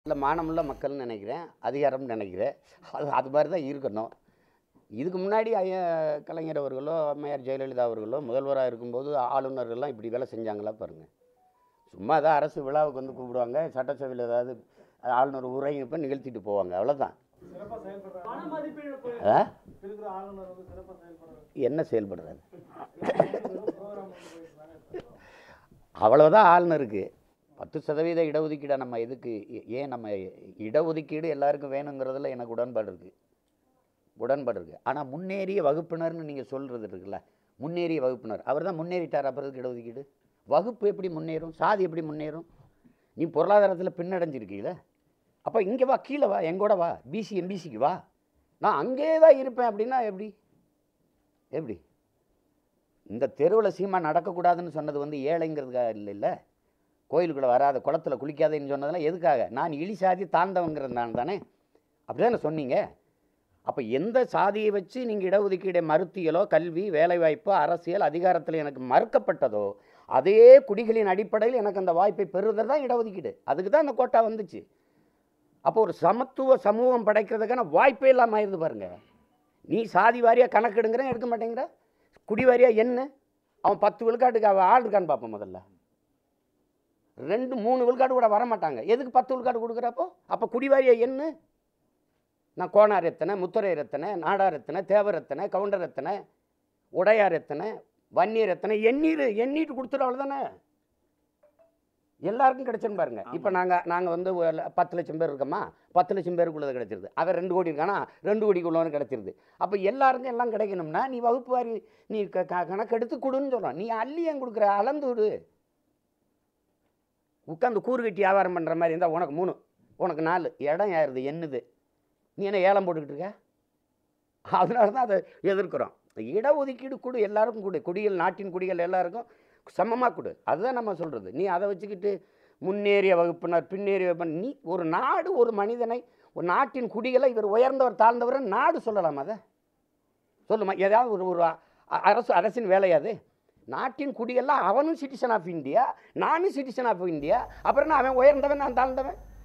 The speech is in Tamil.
இல்லை மானமுள்ள மக்கள்னு நினைக்கிறேன் அதிகாரம்னு நினைக்கிறேன் அது அது மாதிரி தான் இருக்கணும் இதுக்கு முன்னாடி ஐயா கலைஞர் அவர்களோ அம்மையார் ஜெயலலிதா அவர்களோ முதல்வராக இருக்கும்போது ஆளுநர்கள்லாம் இப்படி வேலை செஞ்சாங்களா பாருங்கள் சும்மா தான் அரசு விழாவுக்கு வந்து கூப்பிடுவாங்க சட்டசபையில் ஏதாவது ஆளுநர் உரையப்ப நிகழ்த்திட்டு போவாங்க அவ்வளோதான் சிறப்பாக செயல்படுறாங்க பண மதிப்பீடு போய் ஆ? இருக்கிற ஆளுநர் வந்து சிறப்பாக செயல்படுறாங்க என்ன செயல்படுறது ப்ரோக்ராம் வந்து போயிருக்காங்க அவ்வளோதான் ஆளுநருக்கு பத்து சதவீத இடஒதுக்கீடை நம்ம எதுக்கு ஏ- ஏன் நம்ம இடஒதுக்கீடு எல்லாருக்கும் வேணுங்கிறதுல எனக்கு உடன்பாடு இருக்குது உடன்பாடு இருக்குது ஆனால் முன்னேறிய வகுப்பினர்னு நீங்கள் சொல்கிறது இருக்குல்ல முன்னேறிய வகுப்பினர் அவர் தான் முன்னேறிட்டார் அப்புறத்துக்கு இடஒதுக்கீடு வகுப்பு எப்படி முன்னேறும் சாதி எப்படி முன்னேறும் நீ பொருளாதாரத்தில் பின்னடைஞ்சிருக்கீல அப்போ இங்கே வா கீழே வா எங்கூட வா பிசி எம்பிசிக்கு வா நான் அங்கேயே தான் இருப்பேன் அப்படின்னா எப்படி எப்படி இந்த தெருவில் சீமா நடக்கக்கூடாதுன்னு சொன்னது வந்து ஏழைங்கிறதுக்காக இல்லை இல்லை கோயிலுக்குள்ளே வராத குளத்துல குளிக்காதேன்னு சொன்னதெல்லாம் எதுக்காக நான் இழி சாதி தாழ்ந்தவங்கிறதுனால தானே அப்படிதானே சொன்னீங்க அப்போ எந்த சாதியை வச்சு நீங்கள் இடஒதுக்கீடை மறுத்தியலோ கல்வி வேலைவாய்ப்பு அரசியல் அதிகாரத்தில் எனக்கு மறுக்கப்பட்டதோ அதே குடிகளின் அடிப்படையில் எனக்கு அந்த வாய்ப்பை பெறுதல் தான் இடஒதுக்கீடு அதுக்கு தான் அந்த கோட்டா வந்துச்சு அப்போ ஒரு சமத்துவ சமூகம் படைக்கிறதுக்கான வாய்ப்பே இல்லாமல் ஆயிடுது பாருங்க நீ சாதி வாரியாக கணக்கெடுங்கிற எடுக்க மாட்டேங்கிற குடி வாரியாக என்ன அவன் பத்து விழுக்காட்டுக்கு அவன் ஆள் இருக்கான்னு பார்ப்போம் முதல்ல ரெண்டு மூணு விழுக்காடு கூட வர மாட்டாங்க எதுக்கு பத்து விழுக்காடு கொடுக்குறப்போ அப்போ குடிவாரியா என்ன நான் கோனார் எத்தனை முத்துரையர் எத்தனை நாடார் எத்தனை தேவர் எத்தனை கவுண்டர் எத்தனை உடையார் எத்தனை வன்னியர் எத்தனை எண்ணீர் எண்ணீட்டு கொடுத்துரு அவ்வளோதானே எல்லாருக்கும் கிடைச்சுன்னு பாருங்க இப்போ நாங்கள் நாங்கள் வந்து ஒரு பத்து லட்சம் பேர் இருக்கோமா பத்து லட்சம் பேருக்குள்ளது கிடைச்சிருது அவன் ரெண்டு கோடி இருக்கானா ரெண்டு கோடிக்குள்ளவனு கிடைச்சிருது அப்போ எல்லாருக்கும் எல்லாம் கிடைக்கணும்னா நீ வகுப்பு வாரி நீ க க- கணக்கெடுத்து கொடுன்னு சொல்கிறான் நீ அள்ளி ஏன் கொடுக்குற அளந்து விடு உட்காந்து கூறு கட்டி வியாபாரம் பண்ணுற மாதிரி இருந்தால் உனக்கு மூணு உனக்கு நாலு இடம் ஏறுது என்னது நீ என்ன ஏலம் போட்டுக்கிட்டு இருக்க அதனால தான் அதை எதிர்க்கிறோம் இடஒதுக்கீடு கொடு எல்லாருக்கும் கொடு குடிகள் நாட்டின் குடிகள் எல்லாருக்கும் சமமாக கொடு அதுதான் நம்ம சொல்கிறது நீ அதை வச்சுக்கிட்டு முன்னேறிய வகுப்பினர் பின்னேறிய வகுப்பினர் நீ ஒரு நாடு ஒரு மனிதனை ஒரு நாட்டின் குடிகளை இவர் உயர்ந்தவர் தாழ்ந்தவர் நாடு சொல்லலாம் அதை சொல்லுமா ஏதாவது ஒரு ஒரு அ- அரசு அரசின் வேலையாது நாட்டின் குடியெல்லாம் அவனும் சிட்டிசன் ஆஃப் இந்தியா நானும் சிட்டிசன் ஆஃப் இந்தியா அப்புறம் என்ன அவன் உயர்ந்தவன் நான் தாழ்ந்தவன்